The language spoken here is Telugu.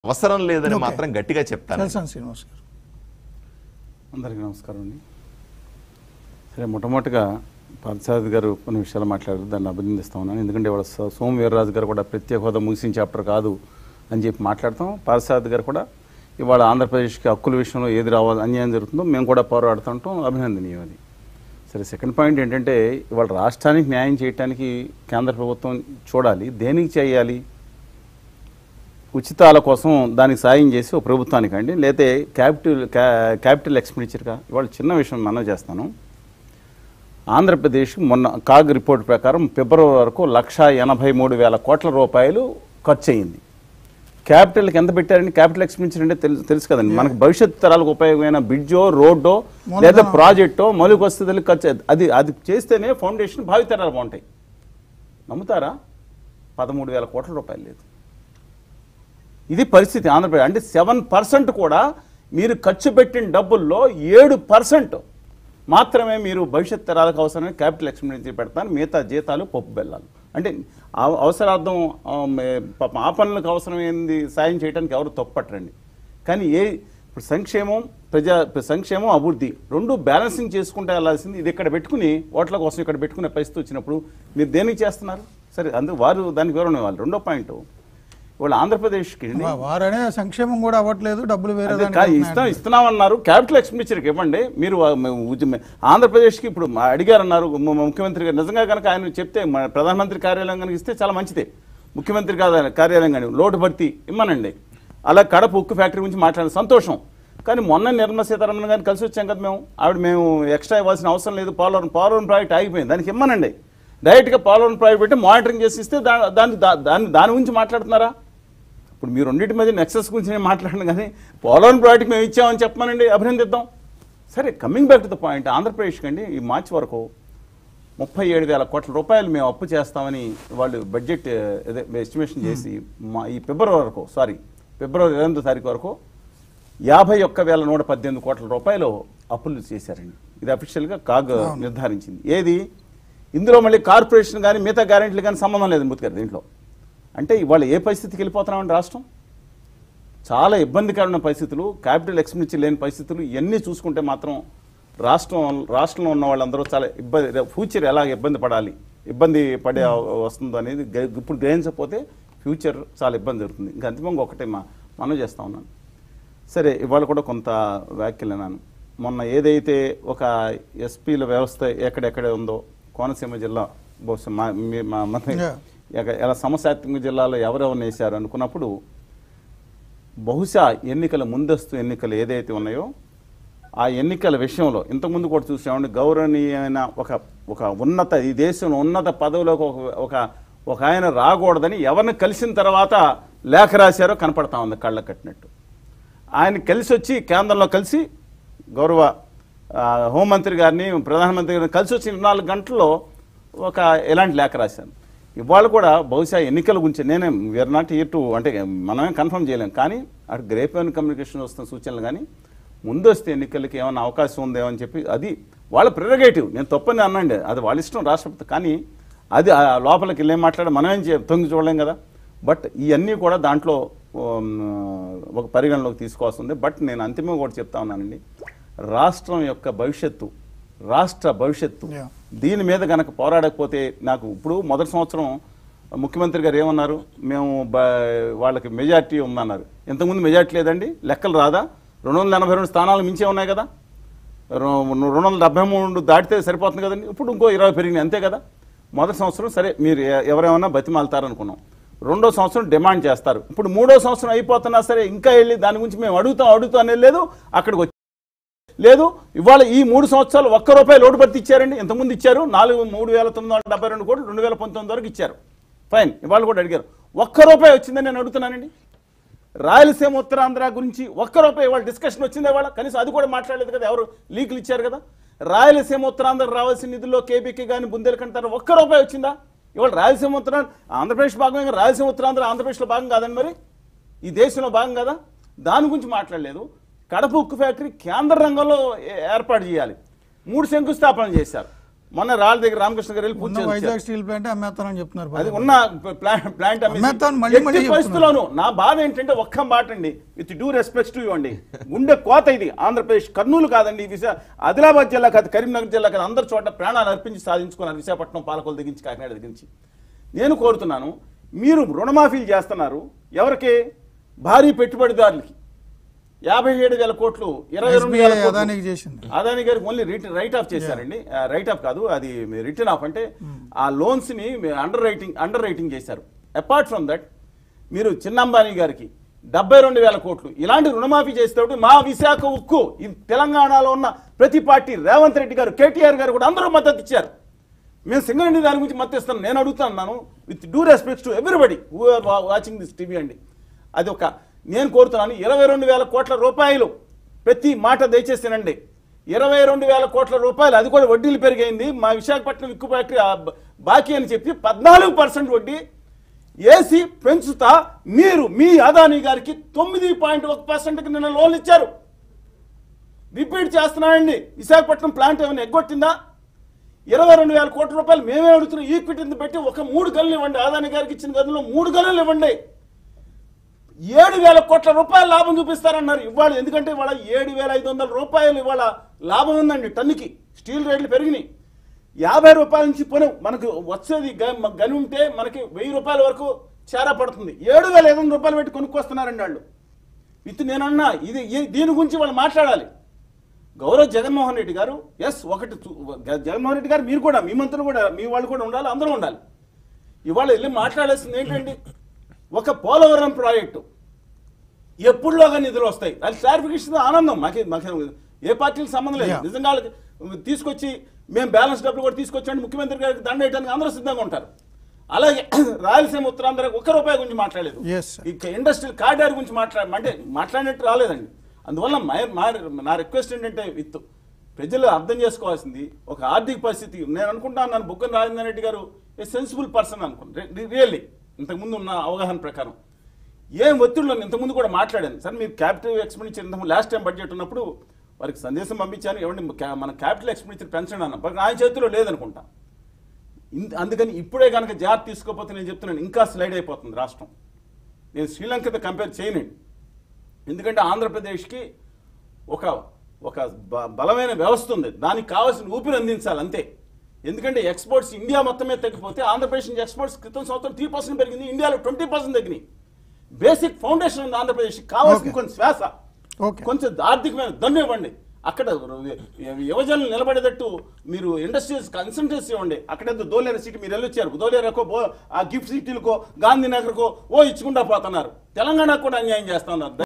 అవసరం లేదని Okay. మాత్రం గట్టిగా చెప్తాను తెలుసాను శ్రీనివాస్ గారు అందరికీ నమస్కారం అండి సరే మొట్టమొదటిగా పార్థసారథి గారు కొన్ని విషయాలు మాట్లాడారు దాన్ని అభినందిస్తా ఉన్నాను ఎందుకంటే ఇవాళ సో- సోము వీర్రాజు గారు కూడా ప్రత్యేక హోదా ముగిసిన చాప్టర్ కాదు అని చెప్పి మాట్లాడతాం పార్థసారథి గారు కూడా ఇవాళ ఆంధ్రప్రదేశ్కి హక్కుల విషయంలో ఏది రావాలి అన్యాయం జరుగుతుందో మేము కూడా పోరాడుతుంటాం అభినందనీయం అది సరే సెకండ్ పాయింట్ ఏంటంటే ఇవాళ రాష్ట్రానికి న్యాయం చేయడానికి కేంద్ర ప్రభుత్వం చూడాలి దేనికి చేయాలి ఉచితాల కోసం దానికి సాయం చేసి ఒక ప్రభుత్వానికి అండి లేతే క్యాపిటల్ క్యా- క్యాపిటల్ ఎక్స్పెండిచర్గా ఇవాళ చిన్న విషయం మనం చేస్తాను ఆంధ్రప్రదేశ్ మొన్న కాగ్ రిపోర్ట్ ప్రకారం ఫిబ్రవరి వరకు లక్ష ఎనభై మూడు వేల కోట్ల రూపాయలు ఖర్చు అయింది క్యాపిటల్కి ఎంత పెట్టారండి క్యాపిటల్ ఎక్స్పెండిచర్ అంటే తెలుసు తెలుసు కదండి మనకు భవిష్యత్తు తరాలకు ఉపయోగమైన బ్రిడ్జో రోడ్డో లేదా ప్రాజెక్టో మౌలిక వసతులకు ఖర్చు అయ్యేది. అది అది చేస్తేనే ఫౌండేషన్ భావితరాలు బాగుంటాయి నమ్ముతారా పదమూడు వేల కోట్ల రూపాయలు లేదు ఇది పరిస్థితి ఆంధ్రప్రదేశ్ అంటే సెవెన్ పర్సెంట్ కూడా మీరు ఖర్చు పెట్టిన డబ్బుల్లో ఏడు పర్సెంట్ మాత్రమే మీరు భవిష్యత్ తరాలకు అవసరమైన క్యాపిటల్ ఎక్స్పెండిచర్ పెడతాను మిగతా జీతాలు పప్పు బెల్లాలు అంటే అవ- అవసరార్థం ఆ, మే- పాపం ఆ పనులకు అవసరమైంది సాయం చేయడానికి ఎవరు తప్పట్టరండి కానీ ఏ ఇప్పుడు సంక్షేమం ప్రజా సంక్షేమం అభివృద్ధి రెండు బ్యాలెన్సింగ్ చేసుకుంటే వెళ్ళాల్సింది ఇది ఇక్కడ పెట్టుకుని ఓట్ల కోసం ఇక్కడ పెట్టుకునే పరిస్థితి వచ్చినప్పుడు మీరు దేనికి చేస్తున్నారు సరే అందుకు వారు దానికి వివరణ ఇవ్వాలి రెండో పాయింట్ వాళ్ళు ఆంధ్రప్రదేశ్కి వా- వారనే సంక్షేమం కూడా అవ్వట్లేదు డబ్బులు వేరే అదే దానికి కాదు, అవుతున్నాయి ఇస్తాం ఇస్తున్నామన్నారు క్యాపిటల్ ఎక్స్పెండిచర్కి ఇవ్వండి మీరు ఆ, మ- ఉద్య- మ- ఆంధ్రప్రదేశ్కి ఇప్పుడు మా అడిగారన్నారు ము- ముఖ్యమంత్రి గారు నిజంగా కనుక ఆయన చెప్తే మన ప్రధానమంత్రి కార్యాలయం కనుక ఇస్తే చాలా మంచిదే ముఖ్యమంత్రి కార్య- కార్యాలయం కానీ లోటు భర్తీ ఇమ్మనండి అలా కడప ఉక్కు ఫ్యాక్టరీ గురించి మాట్లాడే సంతోషం కానీ మొన్న నిర్మలా సీతారామన్ గారిని కలిసి వచ్చాం కదా మేము ఆవిడ మేము ఎక్స్ట్రా ఇవ్వాల్సిన అవసరం లేదు పోలవరం పోలవరం ప్రాజెక్ట్ ఆగిపోయింది దానికి ఇమ్మనండి డైరెక్ట్గా పోలవరం ప్రాజెక్ట్ పెట్టి మానిటరింగ్ చేసి ఇస్తే దా దాని దా- దాని దాని గురించి మాట్లాడుతున్నారా ఇప్పుడు మీరు రెండింటి మధ్య నెక్సెస్ గురించి నేను మాట్లాడను కానీ పోలవరం ప్రాజెక్ట్ మేము ఇచ్చామని చెప్పమనండి అభినందిద్దాం సరే coming back to the point ఆంధ్రప్రదేశ్కి అండి ఈ మార్చి వరకు ముప్పై ఏడు వేల కోట్ల రూపాయలు మేము అప్పు చేస్తామని వాళ్ళు బడ్జెట్ అదే ఎస్టిమేషన్ చేసి మా ఈ ఫిబ్రవరి వరకు సారీ ఫిబ్రవరి ఎనిమిదో తారీఖు వరకు యాభై ఒక్క వేల నూట పద్దెనిమిది కోట్ల రూపాయలు అప్పులు చేశారండి ఇది అఫీషియల్గా కాగ్ నిర్ధారించింది ఏది ఇందులో మళ్ళీ కార్పొరేషన్ కానీ మిగతా గ్యారెంటీలు కానీ సంబంధం లేదు మూర్తి గారు దీంట్లో అంటే ఇవాళ ఏ పరిస్థితికి వెళ్ళిపోతున్నామండి రాష్ట్రం చాలా ఇబ్బందికరమైన పరిస్థితులు క్యాపిటల్ ఎక్స్పెండిచర్ లేని పరిస్థితులు ఇవన్నీ చూసుకుంటే మాత్రం రాష్ట్రం రాష్ట్రంలో ఉన్న వాళ్ళందరూ చాలా ఇబ్బంది ఫ్యూచర్ ఎలా ఇబ్బంది పడాలి ఇబ్బంది పడే వస్తుందో అనేది గ- ఇప్పుడు గ్రహించకపోతే ఫ్యూచర్ చాలా ఇబ్బంది జరుగుతుంది ఇంకా అంతిమంగా ఒకటే మా మనం చేస్తా ఉన్నాను సరే ఇవాళ కూడా కొంత వ్యాఖ్యలు అన్నాను మొన్న ఏదైతే ఒక ఎస్పీల వ్యవస్థ ఎక్కడెక్కడ ఉందో కోనసీమ జిల్లా బహుశా మా మీ- మా మన Yeah. ఎక- ఎలా సమస్యాత్మక జిల్లాలో ఎవరెవరు వేశారు అనుకున్నప్పుడు బహుశా ఎన్నికల ముందస్తు ఎన్నికలు ఏదైతే ఉన్నాయో ఆ ఎన్నికల విషయంలో ఇంతకుముందు కూడా చూసామండి గౌరవనీయమైన ఒక ఒక ఉన్నత ఈ దేశంలో ఉన్నత పదవిలోకి ఒక ఒక ఒక ఆయన రాకూడదని ఎవరిని కలిసిన తర్వాత లేఖ రాశారో కనపడతా ఉంది కళ్ళ కట్టినట్టు ఆయన కలిసి వచ్చి కేంద్రంలో కలిసి గౌరవ ఆ, హోంమంత్రి గారిని ప్రధానమంత్రి గారిని కలిసి వచ్చి ఇరవై నాలుగు గంటల్లో ఒక ఎలాంటి లేఖ రాశాను ఇవాళ కూడా బహుశా ఎన్నికల గురించి నేనే వీఆర్ నాట్ ఇయర్ టు అంటే మనమే కన్ఫర్మ్ చేయలేం కానీ అటు గ్రేప్ అండ్ కమ్యూనికేషన్ వస్తున్న సూచనలు కానీ ముందు వస్తే ఎన్నికలకి ఏమైనా అవకాశం ఉందేమో అని చెప్పి అది వాళ్ళ ప్రిరగేటివ్ నేను తప్పని అన్నండి అది వాళ్ళ ఇష్టం రాష్ట్రపతి కానీ అది ఆ లోపలికి వెళ్ళి ఏం మాట్లాడి మనమేం చే తొంగి చూడలేం కదా బట్ ఇవన్నీ కూడా దాంట్లో ఉమ్, ఒక పరిగణలోకి తీసుకోవాల్సి ఉంది బట్ నేను అంతిమంగా కూడా చెప్తా ఉన్నానండి రాష్ట్రం యొక్క భవిష్యత్తు రాష్ట్ర భవిష్యత్తు Yeah. దీని మీద గనక పోరాడకపోతే నాకు ఇప్పుడు మొదటి సంవత్సరం ముఖ్యమంత్రి గారు ఏమన్నారు మేము బ- వాళ్ళకి మెజార్టీ ఉందన్నారు ఇంతకుముందు మెజార్టీ లేదండి లెక్కలు రాదా రెండు వందల ఎనభై రెండు స్థానాలు మించే ఉన్నాయి కదా రొ- రెండు వందల డెబ్బై మూడు దాటితే సరిపోతుంది కదండి ఇప్పుడు ఇంకో ఇరవై పెరిగినాయి అంతే కదా మొదటి సంవత్సరం సరే మీరు ఎ- ఎవరేమన్నా బతిమాలుతారు అనుకున్నాం రెండో సంవత్సరం డిమాండ్ చేస్తారు ఇప్పుడు మూడో సంవత్సరం అయిపోతున్నా సరే ఇంకా వెళ్ళి దాని గురించి మేము అడుగుతాం అడుగుతాం అనేది లేదు అక్కడికి వచ్చి లేదు ఇవాళ ఈ మూడు సంవత్సరాలు ఒక్క రూపాయి లోటు భర్తీ ఇచ్చారండి ఇంతకుముందు ఇచ్చారు నాలుగు మూడు వేల తొమ్మిది వందల డెబ్బై రెండు కోట్లు రెండు వేల పంతొమ్మిది వరకు ఇచ్చారు ఫైన్ ఇవాళ కూడా అడిగారు ఒక్క రూపాయి వచ్చిందని నేను అడుగుతున్నానండి రాయలసీమ ఉత్తరాంధ్ర గురించి ఒక్క రూపాయి ఇవాళ డిస్కషన్ వచ్చింది ఇవాళ కనీసం అది కూడా మాట్లాడలేదు కదా ఎవరు లీకులు ఇచ్చారు కదా రాయలసీమ ఉత్తరాంధ్ర రావాల్సిన నిధుల్లో కేబీకి కానీ బుందేలకంటారు ఒక్క రూపాయి వచ్చిందా ఇవాళ రాయలసీమ ఉత్తరాంధ్ర ఆంధ్రప్రదేశ్ భాగమే కదా, రాయలసీమ ఉత్తరాంధ్ర ఆంధ్రప్రదేశ్లో భాగం కాదండి మరి ఈ దేశంలో భాగం కదా దాని గురించి మాట్లాడలేదు కడప ఉక్కు ఫ్యాక్టరీ కేంద్ర రంగంలో ఏ- ఏర్పాటు చేయాలి మూడు శంకుస్థాపన చేశారు మొన్న రాళ్ళ దగ్గర రామకృష్ణ గారు వెళ్ళి పూజ ఉన్న చేయించారు. వైజాగ్ స్టీల్ ప్లాంట్ అమ్మేస్తానని చెప్తున్నారు అది ఉన్న ప్లాంట్ ప్లాంట్ అమ్మేసి అమ్మేస్తాను మళ్ళీ ఎట్టి మళ్ళీ పరిస్థితుల్లోనూ నా బాధ ఏంటంటే ఒక్క మాట అండి విత్ డ్యూ రెస్పెక్ట్ టు అండి గుండె కోత ఇది ఆంధ్రప్రదేశ్ కర్నూలు కాదండి ఈ విశా ఆదిలాబాద్ జిల్లా కాదు కరీంనగర్ జిల్లా కాదు అందరి చోట ప్రాణాలు అర్పించి సాధించుకున్నారు విశాఖపట్నం పాలకొల దిగించి కాకినాడ దిగించి నేను కోరుతున్నాను మీరు రుణమాఫీలు చేస్తున్నారు ఎవరికి భారీ పెట్టుబడిదారులకి యాభై ఏడు వేల కోట్లు ఇరవై రెండు వేల ఎస్బీఐ కోట్లు అదానికి చేసింది అదాని గారికి ఓన్లీ రైట్ ఆఫ్ చేశారండి రైట్ ఆఫ్ కాదు అది రిటర్న్ ఆఫ్ అంటే ఆ లోన్స్ ని అండర్ రైటింగ్ అండర్ రైటింగ్ చేశారు అపార్ట్ ఫ్రమ్ దట్ మీరు చిన్న అంబానీ గారికి డెబ్బై రెండు వేల కోట్లు ఇలాంటి రుణమాఫీ చేసేటప్పుడు మా విశాఖ ఉక్కు ఈ తెలంగాణలో ఉన్న ప్రతి పార్టీ రేవంత్ రెడ్డి గారు కేటీఆర్ గారు కూడా అందరూ మద్దతు ఇచ్చారు మేము సింగరెడ్డి దాని గురించి మద్దతు ఇస్తాను నేను అడుగుతున్నాను with due respect to everybody who are watching this TV అండి అది ఒక నేను కోరుతున్నాను ఇరవై రెండు వేల కోట్ల రూపాయలు ప్రతి మాట దయచేసానండి ఇరవై రెండు వేల కోట్ల రూపాయలు అది కూడా వడ్డీలు పెరిగైంది మా విశాఖపట్నం విక్కు ఫ్యాక్టరీ ఆ బ- బాకీ అని చెప్పి పద్నాలుగు పర్సెంట్ వడ్డీ ఏసీ పెంచుతా మీరు మీ అదానీ గారికి తొమ్మిది పాయింట్ ఒక పర్సెంట్కి నిన్న లోన్ ఇచ్చారు రిపీట్ చేస్తున్నానండి విశాఖపట్నం ప్లాంట్ ఏమైనా ఎగ్గొట్టిందా ఇరవై రెండు వేల కోట్ల రూపాయలు మేమే అడుగుతున్నాం ఈక్విటీని పెట్టి ఒక మూడు గనులు ఇవ్వండి ఆదాని గారికి ఇచ్చిన గదుల్లో మూడు గనులు ఇవ్వండి ఏడు వేల కోట్ల రూపాయల లాభం చూపిస్తారన్నారు ఇవాళ ఎందుకంటే ఇవాళ ఏడు వేల ఐదు వందల రూపాయలు ఇవాళ లాభం ఉందండి టన్నుకి స్టీల్ రేట్లు పెరిగినాయి యాభై రూపాయల నుంచి పోనీ మనకు వచ్చేది గ- గని ఉంటే మనకి వెయ్యి రూపాయల వరకు చేరా పడుతుంది ఏడు వేల ఐదు వందల రూపాయలు పెట్టి కొనుక్కొస్తున్నారండి వాళ్ళు విత్ నేనన్నా ఇది ఈ- దీని గురించి వాళ్ళు మాట్లాడాలి గౌరవ్ జగన్మోహన్ రెడ్డి గారు ఎస్ ఒకటి చూ- గ- జగన్మోహన్ రెడ్డి గారు మీరు కూడా మీ మంత్రులు కూడా మీ వాళ్ళు కూడా ఉండాలి అందరూ ఉండాలి ఇవాళ వెళ్ళి మాట్లాడాల్సింది ఏంటండి ఒక పోలవరం ప్రాజెక్టు ఎప్పుడులోగా నిధులు వస్తాయి అది క్లారిఫికేషన్ ఆనందం మాకే మాకే ఏ పార్టీకి సంబంధం లేదు Yeah. నిజంగా వాళ్ళకి తీసుకొచ్చి మేము బ్యాలెన్స్ డబ్బులు కూడా తీసుకొచ్చండి ముఖ్యమంత్రి గారికి దండ వేయడానికి అందరూ సిద్ధంగా ఉంటారు అలాగే రాయలసీమ ఉత్తరాంధ్ర ఒక్క రూపాయి గురించి మాట్లాడలేదు Yes, sir. ఇక ఇండస్ట్రియల్ కారిడార్ గురించి మాట్లాడ అంటే మాట్లాడినట్టు రాలేదండి అందువల్ల మా- మా- నా రిక్వెస్ట్ ఏంటంటే విత్ ప్రజలు అర్థం చేసుకోవాల్సింది ఒక ఆర్థిక పరిస్థితి నేను అనుకుంటాను నన్ను బుగ్గన రాజేంద్ర రెడ్డి గారు ఏ సెన్సిబుల్ పర్సన్ అనుకున్నాను రియల్లీ ఇంతకుముందు ఉన్న అవగాహన ప్రకారం ఏం ఒత్తిడిలో నేను ఇంతకుముందు కూడా మాట్లాడాను సార్ మీరు క్యాపిటల్ ఎక్స్పెండిచర్ ఇంతకుముందు లాస్ట్ టైం బడ్జెట్ ఉన్నప్పుడు వారికి సందేశం పంపించాను ఏమండి క్యా- మన క్యాపిటల్ ఎక్స్పెండిచర్ పెంచండి అన్న బట్ ఆయన చేతిలో లేదనుకుంటా ఇన్- అందుకని ఇప్పుడే కనుక జాగ్రత్త తీసుకోకపోతే నేను చెప్తున్నాను ఇంకా స్లైడ్ అయిపోతుంది రాష్ట్రం నేను శ్రీలంకతో కంపేర్ చేయనండి ఎందుకంటే ఆంధ్రప్రదేశ్కి ఒక ఒక బ- బలమైన వ్యవస్థ ఉంది దానికి కావాల్సిన ఊపిరి అందించాలి అంతే ఎందుకంటే ఎక్స్పోర్ట్స్ ఇండియా మొత్తమే తగ్గిపోతే ఆంధ్రప్రదేశ్ నుంచి ఎక్స్పోర్ట్స్ క్రితం సంవత్సరం త్రీ పర్సెంట్ పెరిగింది ఇండియాలో ట్వంటీ పర్సెంట్ తగ్గినాయి బేసిక్ ఫౌండేషన్ ఉంది ఆంధ్రప్రదేశ్ కావాల్సిన Okay. కొంచెం శ్వాస ఓకే కొంచెం ఆర్థికమైన దన్ను ఇవ్వండి అక్కడ యువజనులు నిలబడేటట్టు మీరు ఇండస్ట్రీస్ కన్సల్టెన్స్ ఇవ్వండి అక్కడేదో దోలేరు సిటీ మీరు వెళ్ళొచ్చారు దోలేరకో బో ఆ గిఫ్ట్ సిటీలకో గాంధీనగర్కో ఓ ఇచ్చుకుంటా పోతున్నారు తెలంగాణకు కూడా అన్యాయం చేస్తున్నారు